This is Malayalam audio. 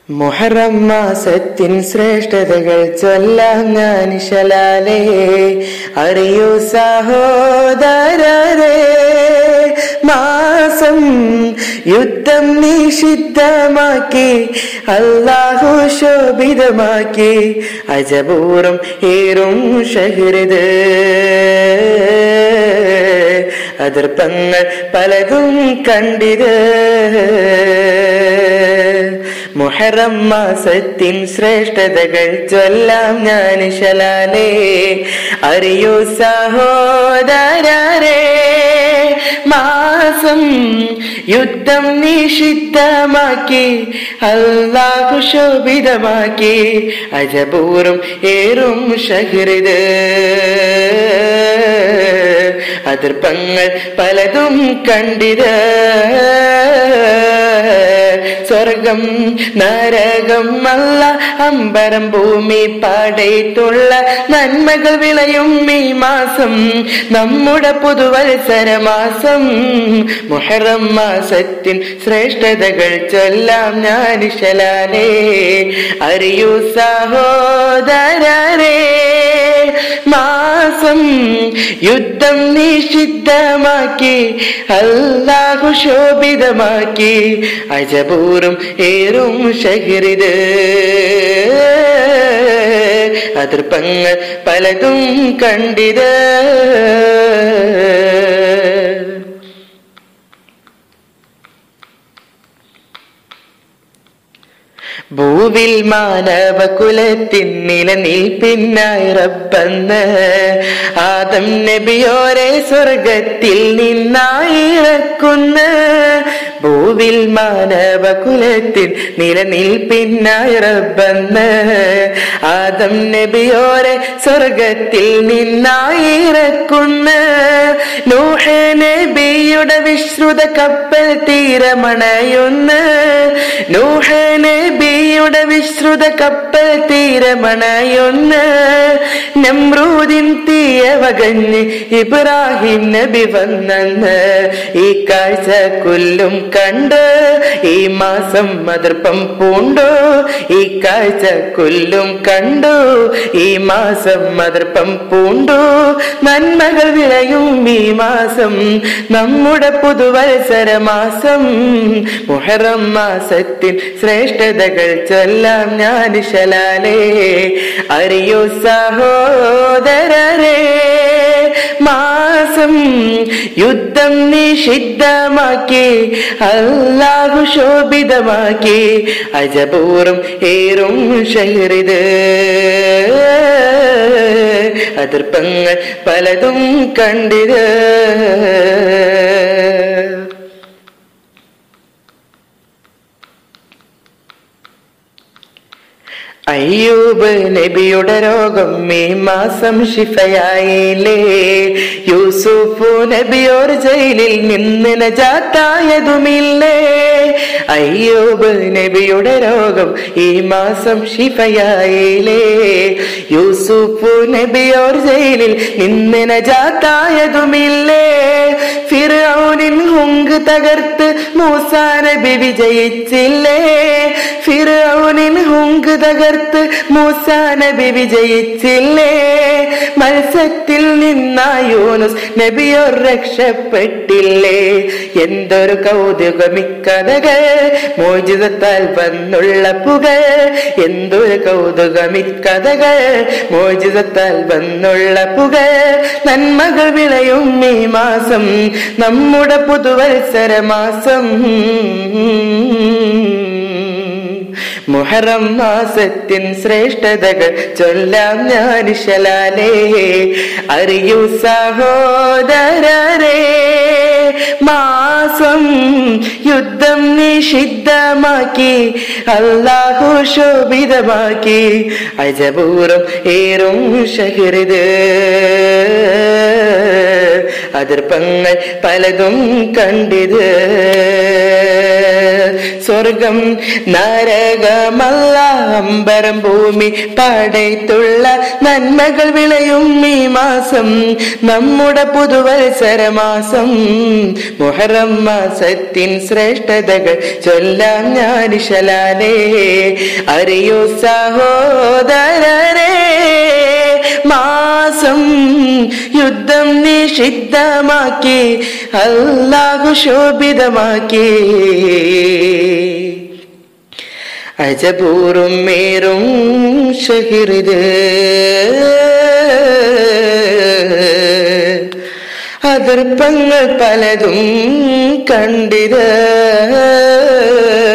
മുഹറം മാസത്തിൻ ശ്രേഷ്ഠതകൾ ചൊല്ലാം ഞാൻ ശലാലേ അറിയൂ സഹോദരരേ മാസം യുദ്ധം നിഷിദ്ധമാക്കി അല്ലാഹു ശോഭിതമാക്കി അജപൂർവം ഏറും ഷഹൃത് അതിർപ്പങ്ങൾ പലതും കണ്ടിത് മുഹറം മാസത്തിൻ ശ്രേഷ്ഠതകൾ ചൊല്ലാം ഞാൻ ശലാലേ അറിയൂ സഹോദരരേ മാസം യുദ്ധം നിഷിദ്ധമാക്കി അല്ലാഹു ശോഭിതമാക്കി അജപൂർവം ഏറും ഷഹൃത് അതിർപ്പങ്ങൾ പലതും കണ്ടിത് സ്വർഗം നരകം അല്ല അമ്പരം ഭൂമി പടയിട്ടുള്ള നന്മകൾ വിളയും ഈ മാസം നമ്മുടെ പുതുവത്സര മാസം മുഹറം മാസത്തിൻ ശ്രേഷ്ഠതകൾ ചൊല്ലാം ഞാൻ ശലാലേ അറിയൂ സഹോദരരേ മാസം യുദ്ധം നിഷിദ്ധമാക്കി അല്ലാഹു ശോഭിതമാക്കി അജപൂറും ഏറും ഷഹരിത് അതിർപ്പങ്ങൾ പലതും കണ്ടിത് ഭൂവിൽ മാനവ കുലത്തിൻ നിലനിൽപ്പിന്നായി റബ്ബന്ന് ആദം നബിയോരെ സ്വർഗത്തിൽ നിന്നായി ഇറക്കുന്ന ഭൂവിൽ മാനവ കുലത്തിൻ നിലനിൽപ്പിന്നായി റബ്ബന്ന് ആദം നബിയോരെ സ്വർഗത്തിൽ നിന്നായി ഇറക്കുന്ന നൂഹ നബിയുടെ വിശ്രുത കപ്പൽ തീരമണയുന്ന നൂഹ നബിയുടെ വിശ്രുത കപ്പൽ തീരമണയൊന്ന് നമ്രൂദിൻ തീയവകഞ്ഞ് ഇബ്രാഹിം നബി വന്നെന്ന് ഈ കാഴ്ച കൊല്ലും കണ്ട് ഈ മാസം മതിർപ്പം പൂണ്ടോ ഈ കാഴ്ച കൊല്ലും കണ്ടു ഈ മാസം മതിർപ്പം പൂണ്ടു നന്മകൾ വിളയും ഈ മാസം നമ്മുടെ പുതുവത്സര മാസം മുഹറം മാസത്തിൻ ശ്രേഷ്ഠതകൾ ചൊല്ലാം ഞാൻ ശലാലേ അറിയൂ സഹോദരരേ മാസം യുദ്ധം നിഷിദ്ധമാക്കി അല്ലാഹു ശോഭിതമാക്കി അജപൂർവം ഏറും ഷഹറിത് അതിർപ്പങ്ങൾ പലതും കണ്ടിത് അയ്യൂബ് നബിയുടെ രോഗം ഈ മാസം ശിഫയായില്ലേ യൂസുഫു നബിയോർ ജയിലിൽ നിന്ന് നജാത്തായതുമില്ലേ അയ്യൂബ് നബിയുടെ രോഗം ഈ മാസം ശിഫയായില്ലേ യൂസുഫു നബിയോർ ജയിലിൽ നിന്ന് നജാത്തായതുമില്ലേ ഫിറൌനിൻ ഹുങ്ക് തകർത്ത് മൂസാ നബി വിജയിച്ചില്ലേ ഫിറൌനിൻ ഹുങ്ക് തകർത്ത് മൂസാ നബി വിജയിച്ചില്ലേ മത്സത്തിൽ നിന്നായൂനുസ് നബിയോർ രക്ഷപ്പെട്ടില്ലേ എന്തൊരു കൗതുകമിക്കഥകൾ മോചിതത്താൽ വന്നുള്ള പുകൾ എന്തൊരു കൗതുകമിക്കഥകൾ മോചിതത്താൽ വന്നുള്ള പുകൾ നന്മകൾ വിളയും ഈ മാസം നമ്മുടെ പുതുവത്സര മാസം മുഹറം മാസത്തിൻ ശ്രേഷ്ഠതകൾ ചൊല്ലാം ഞാൻ ശലാലേ അറിയൂ സഹോദരരേ മാസം യുദ്ധം നിഷിദ്ധമാക്കി അല്ലാഹു ശോഭിതമാക്കി അജപൂർവം ഏറും ഷഹൃത് അതിർപ്പങ്ങൾ പലതും കണ്ടിത് സ്വർഗം നരകമല്ല അമ്പരം ഭൂമി പടയത്തുള്ള നന്മകൾ വിളയും ഈ മാസം നമ്മുടെ പുതുവത്സര മാസം മുഹറം മാസത്തിൻ ശ്രേഷ്ഠതകൾ ചൊല്ലാം ഞാനിശലാലേ അറിയൂ സഹോദരരെ മാസം യുദ്ധം നിഷിദ്ധമാക്കി അല്ലാഹു ശോഭിതമാക്കി അജപൂറും മേറും ഷഹിറിത് അതിർപ്പങ്ങൾ പലതും കണ്ടിത്